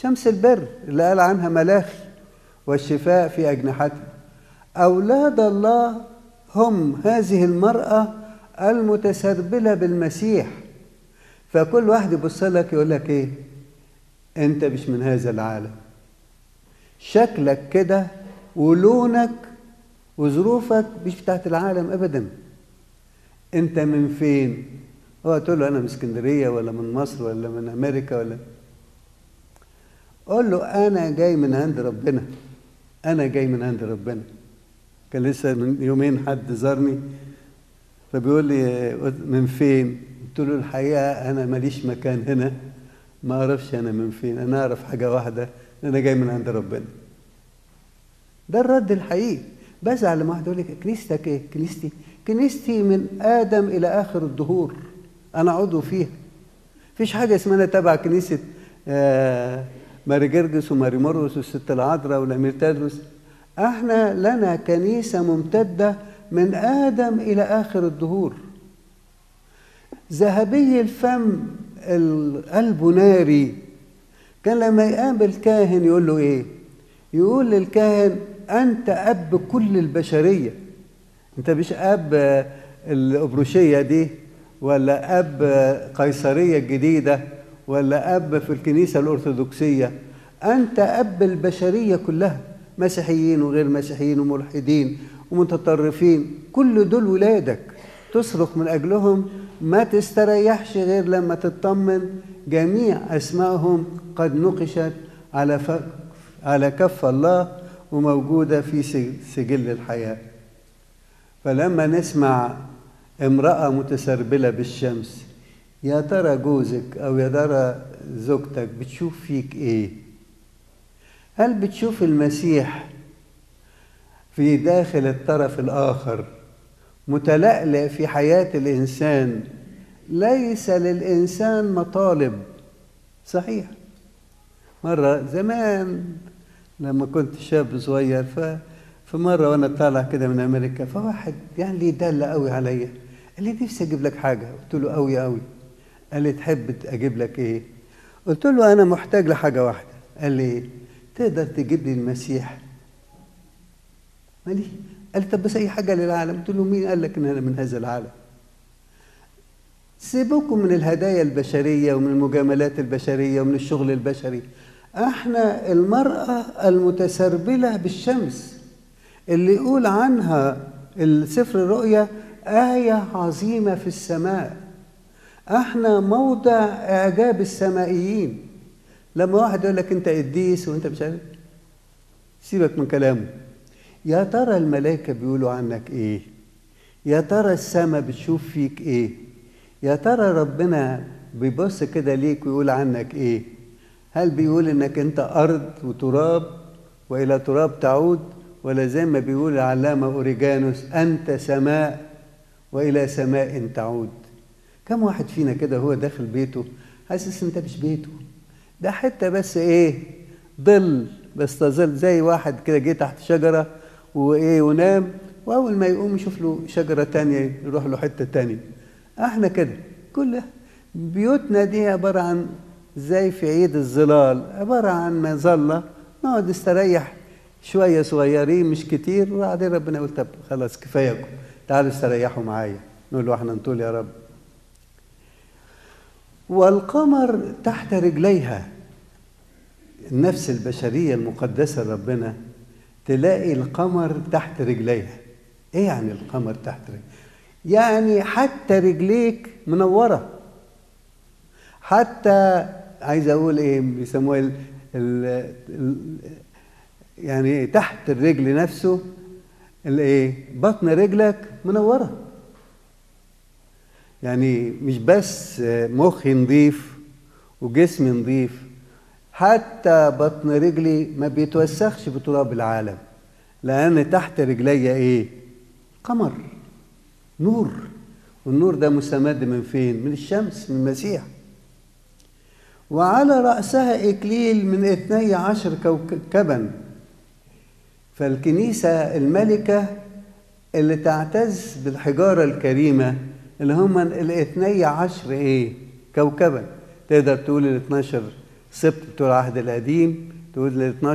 شمس البر اللي قال عنها ملاخي والشفاء في أجنحتها أولاد الله هم هذه المرأة المتسربلة بالمسيح فكل واحد يبص لك يقول لك ايه انت مش من هذا العالم شكلك كده ولونك وظروفك مش بتاعت العالم ابدا انت من فين هو تقول له انا من اسكندريه ولا من مصر ولا من امريكا ولا قول له انا جاي من عند ربنا انا جاي من عند ربنا كان لسه من يومين حد زارني فبيقول لي من فين قلت له الحقيقه انا ماليش مكان هنا ما اعرفش انا من فين انا اعرف حاجه واحده انا جاي من عند ربنا ده الرد الحقيقي بزعل لما واحد يقول لك كنيستك ايه كنيستي كنيستي من ادم الى اخر الدهور انا عضو فيها مفيش حاجه اسمها انا تبع كنيسه آه ماري جرجس وماري مرقس والست العذراء والامير تدرس احنا لنا كنيسه ممتده من ادم الى اخر الدهور ذهبي الفم قلبه ناري كان لما يقابل كاهن يقول له ايه يقول للكاهن انت اب كل البشريه انت مش اب الابروشيه دي ولا اب قيصريه الجديده ولا اب في الكنيسه الارثوذكسيه انت اب البشريه كلها مسيحيين وغير مسيحيين وملحدين ومتطرفين كل دول ولادك تصرخ من اجلهم ما تستريحش غير لما تطمن جميع اسمائهم قد نقشت على ف... على كف الله وموجوده في سجل الحياه فلما نسمع امراه متسربله بالشمس يا ترى جوزك او يا ترى زوجتك بتشوف فيك ايه هل بتشوف المسيح في داخل الطرف الاخر متلألئ في حياه الانسان ليس للانسان مطالب صحيح مره زمان لما كنت شاب صغير ف في مره وانا طالع كده من امريكا فواحد يعني لي دل قوي عليا قال لي نفسي اجيب لك حاجه قلت له قوي قوي قال لي تحب اجيب لك ايه قلت له انا محتاج لحاجه واحده قال لي تقدر تجيب لي المسيح مالي قال لي طب بس اي حاجه للعالم قلت له مين قال لك ان انا من هذا العالم سيبوكم من الهدايا البشريه ومن المجاملات البشريه ومن الشغل البشري احنا المراه المتسربله بالشمس اللي يقول عنها السفر الرؤيا ايه عظيمه في السماء احنا موضع اعجاب السمائيين لما واحد يقول لك انت قديس وانت مش عارف سيبك من كلامه يا ترى الملائكه بيقولوا عنك ايه يا ترى السماء بتشوف فيك ايه يا ترى ربنا بيبص كده ليك ويقول عنك ايه هل بيقول انك انت ارض وتراب والى تراب تعود ولا زي ما بيقول العلامه اوريجانوس انت سماء والى سماء تعود كم واحد فينا كده هو داخل بيته حاسس انت مش بيته ده حته بس ايه ظل بس تظل زي واحد كده جه تحت شجره وايه ونام واول ما يقوم يشوف له شجره تانية يروح له حته تانية احنا كده كل بيوتنا دي عباره عن زي في عيد الظلال عباره عن مظله نقعد نستريح شويه صغيرين مش كتير وبعدين ربنا يقول طب خلاص كفاياكم تعالوا استريحوا معايا نقول له احنا نطول يا رب والقمر تحت رجليها النفس البشرية المقدسة لربنا تلاقي القمر تحت رجليها ايه يعني القمر تحت رجليها يعني حتى رجليك منورة حتى عايز اقول ايه بيسموها ال ال ال يعني تحت الرجل نفسه الايه بطن رجلك منوره يعني مش بس مخي نظيف وجسمي نظيف حتى بطن رجلي ما بيتوسخش بتراب العالم لان تحت رجلي ايه قمر نور والنور ده مستمد من فين من الشمس من المسيح وعلى رأسها إكليل من اثني عشر كوكبا فالكنيسة الملكة اللي تعتز بالحجارة الكريمة اللي هم الاثني عشر ايه كوكبا تقدر تقول ال 12 سبط بتوع العهد القديم تقول ال 12